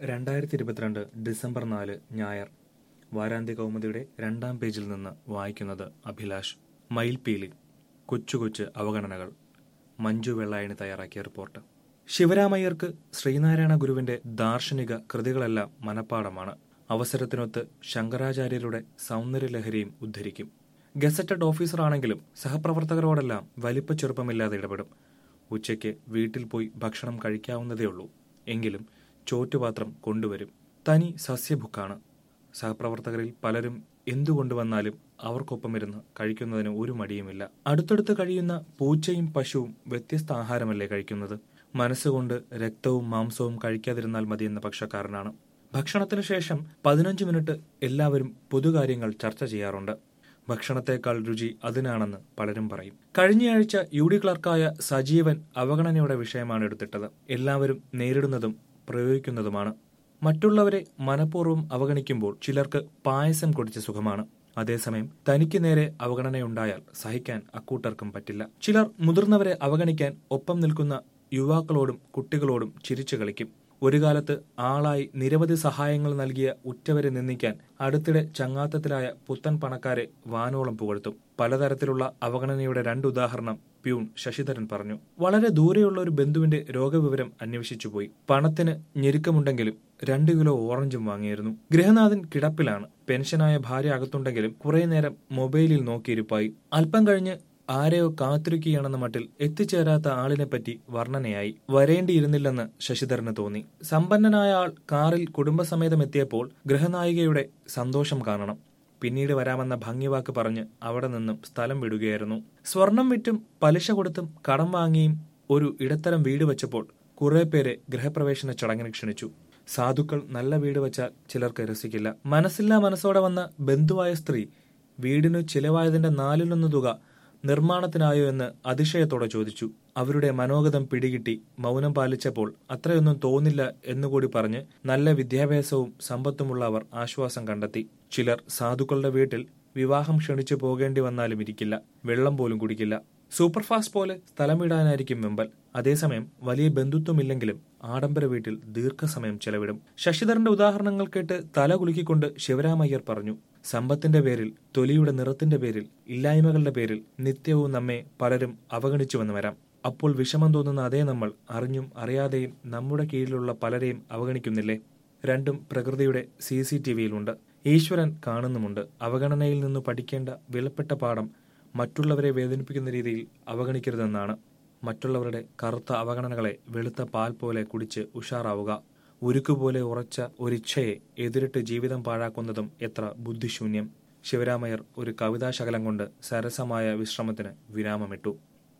രണ്ടായിരത്തി ഇരുപത്തിരണ്ട് ഡിസംബർ നാല് ഞായർ വാരാന്ത്യ കൗമുദിയുടെ രണ്ടാം പേജിൽ നിന്ന് വായിക്കുന്നത് അഭിലാഷ് മയിൽപീലി കൊച്ചു കൊച്ചു അവഗണനകൾ മഞ്ജു വെള്ളായണി തയ്യാറാക്കിയ റിപ്പോർട്ട് ശിവരാമയ്യർക്ക് ശ്രീനാരായണ ഗുരുവിന്റെ ദാർശനിക കൃതികളെല്ലാം മനഃപ്പാടമാണ് അവസരത്തിനൊത്ത് ശങ്കരാചാര്യരുടെ സൗന്ദര്യലഹരിയും ഉദ്ധരിക്കും ഗസറ്റഡ് ഓഫീസറാണെങ്കിലും സഹപ്രവർത്തകരോടെല്ലാം വലിപ്പ ചെറുപ്പമില്ലാതെ ഇടപെടും ഉച്ചയ്ക്ക് വീട്ടിൽ പോയി ഭക്ഷണം കഴിക്കാവുന്നതേയുള്ളൂ എങ്കിലും ചോറ്റുപാത്രം കൊണ്ടുവരും തനി സസ്യഭുക്കാണ് സഹപ്രവർത്തകരിൽ പലരും എന്തു കൊണ്ടുവന്നാലും അവർക്കൊപ്പമിരുന്ന് കഴിക്കുന്നതിന് ഒരു മടിയുമില്ല അടുത്തടുത്ത് കഴിയുന്ന പൂച്ചയും പശുവും വ്യത്യസ്ത ആഹാരമല്ലേ കഴിക്കുന്നത് മനസ്സുകൊണ്ട് രക്തവും മാംസവും കഴിക്കാതിരുന്നാൽ മതിയെന്ന പക്ഷക്കാരനാണ് ഭക്ഷണത്തിനു ശേഷം പതിനഞ്ച് മിനിറ്റ് എല്ലാവരും പൊതുകാര്യങ്ങൾ ചർച്ച ചെയ്യാറുണ്ട് ഭക്ഷണത്തേക്കാൾ രുചി അതിനാണെന്ന് പലരും പറയും കഴിഞ്ഞയാഴ്ച യു ഡി ക്ലർക്കായ സജീവൻ അവഗണനയുടെ വിഷയമാണ് എടുത്തിട്ടത് എല്ലാവരും നേരിടുന്നതും പ്രയോഗിക്കുന്നതുമാണ് മറ്റുള്ളവരെ മനഃപൂർവ്വം അവഗണിക്കുമ്പോൾ ചിലർക്ക് പായസം കുടിച്ച സുഖമാണ് അതേസമയം തനിക്ക് നേരെ അവഗണനയുണ്ടായാൽ സഹിക്കാൻ അക്കൂട്ടർക്കും പറ്റില്ല ചിലർ മുതിർന്നവരെ അവഗണിക്കാൻ ഒപ്പം നിൽക്കുന്ന യുവാക്കളോടും കുട്ടികളോടും ചിരിച്ചു കളിക്കും ഒരു കാലത്ത് ആളായി നിരവധി സഹായങ്ങൾ നൽകിയ ഉറ്റവരെ നിന്ദിക്കാൻ അടുത്തിടെ ചങ്ങാത്തത്തിലായ പുത്തൻ പണക്കാരെ വാനോളം പുകഴ്ത്തും പലതരത്തിലുള്ള അവഗണനയുടെ രണ്ടുദാഹരണം പ്യൂൺ ശശിധരൻ പറഞ്ഞു വളരെ ദൂരെയുള്ള ഒരു ബന്ധുവിന്റെ രോഗവിവരം അന്വേഷിച്ചുപോയി പണത്തിന് ഞെരുക്കമുണ്ടെങ്കിലും രണ്ടു കിലോ ഓറഞ്ചും വാങ്ങിയിരുന്നു ഗൃഹനാഥൻ കിടപ്പിലാണ് പെൻഷനായ ഭാര്യ അകത്തുണ്ടെങ്കിലും കുറെ നേരം മൊബൈലിൽ നോക്കിയിരിപ്പായി അല്പം കഴിഞ്ഞ് ആരെയോ കാത്തിരിക്കുകയാണെന്ന മട്ടിൽ എത്തിച്ചേരാത്ത ആളിനെപ്പറ്റി വർണ്ണനയായി വരേണ്ടിയിരുന്നില്ലെന്ന് ശശിധരന് തോന്നി സമ്പന്നനായ ആൾ കാറിൽ കുടുംബസമേതം എത്തിയപ്പോൾ ഗൃഹനായികയുടെ സന്തോഷം കാണണം പിന്നീട് വരാമെന്ന ഭംഗിവാക്ക് പറഞ്ഞ് അവിടെ നിന്നും സ്ഥലം വിടുകയായിരുന്നു സ്വർണം വിറ്റും പലിശ കൊടുത്തും കടം വാങ്ങിയും ഒരു ഇടത്തരം വീട് വെച്ചപ്പോൾ കുറെ പേരെ ഗൃഹപ്രവേശന ചടങ്ങിന് ക്ഷണിച്ചു സാധുക്കൾ നല്ല വീട് വെച്ചാൽ ചിലർക്ക് രസിക്കില്ല മനസ്സില്ലാ മനസ്സോടെ വന്ന ബന്ധുവായ സ്ത്രീ വീടിനു ചിലവായതിന്റെ നാലിലൊന്ന് തുക നിർമ്മാണത്തിനായോ എന്ന് അതിശയത്തോടെ ചോദിച്ചു അവരുടെ മനോഗതം പിടികിട്ടി മൗനം പാലിച്ചപ്പോൾ അത്രയൊന്നും തോന്നില്ല എന്നുകൂടി പറഞ്ഞ് നല്ല വിദ്യാഭ്യാസവും സമ്പത്തുമുള്ള അവർ ആശ്വാസം കണ്ടെത്തി ചിലർ സാധുക്കളുടെ വീട്ടിൽ വിവാഹം ക്ഷണിച്ചു പോകേണ്ടി വന്നാലും ഇരിക്കില്ല വെള്ളം പോലും കുടിക്കില്ല സൂപ്പർഫാസ്റ്റ് പോലെ സ്ഥലം വിടാനായിരിക്കും വെമ്പൽ അതേസമയം വലിയ ബന്ധുത്വമില്ലെങ്കിലും ആഡംബര വീട്ടിൽ ദീർഘസമയം ചെലവിടും ശശിധരന്റെ ഉദാഹരണങ്ങൾ കേട്ട് തല കുലുക്കിക്കൊണ്ട് ശിവരാമയ്യർ പറഞ്ഞു സമ്പത്തിന്റെ പേരിൽ തൊലിയുടെ നിറത്തിന്റെ പേരിൽ ഇല്ലായ്മകളുടെ പേരിൽ നിത്യവും നമ്മെ പലരും അവഗണിച്ചുവെന്ന് വരാം അപ്പോൾ വിഷമം തോന്നുന്ന അതേ നമ്മൾ അറിഞ്ഞും അറിയാതെയും നമ്മുടെ കീഴിലുള്ള പലരെയും അവഗണിക്കുന്നില്ലേ രണ്ടും പ്രകൃതിയുടെ സി സി ടി വിയിലുണ്ട് ഈശ്വരൻ കാണുന്നുമുണ്ട് അവഗണനയിൽ നിന്ന് പഠിക്കേണ്ട വിലപ്പെട്ട പാഠം മറ്റുള്ളവരെ വേദനിപ്പിക്കുന്ന രീതിയിൽ അവഗണിക്കരുതെന്നാണ് മറ്റുള്ളവരുടെ കറുത്ത അവഗണനകളെ വെളുത്ത പാൽ പോലെ കുടിച്ച് ഉഷാറാവുക ഉരുക്കുപോലെ ഉറച്ച ഒരിച്ഛയെ എതിരിട്ട് ജീവിതം പാഴാക്കുന്നതും എത്ര ബുദ്ധിശൂന്യം ശിവരാമയ്യർ ഒരു കവിതാശകലം കൊണ്ട് സരസമായ വിശ്രമത്തിന് വിരാമമിട്ടു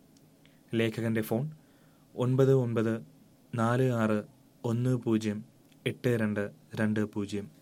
ലേഖകന്റെ ഫോൺ ഒൻപത് ഒൻപത് നാല് ആറ് ഒന്ന് പൂജ്യം എട്ട് രണ്ട് രണ്ട് പൂജ്യം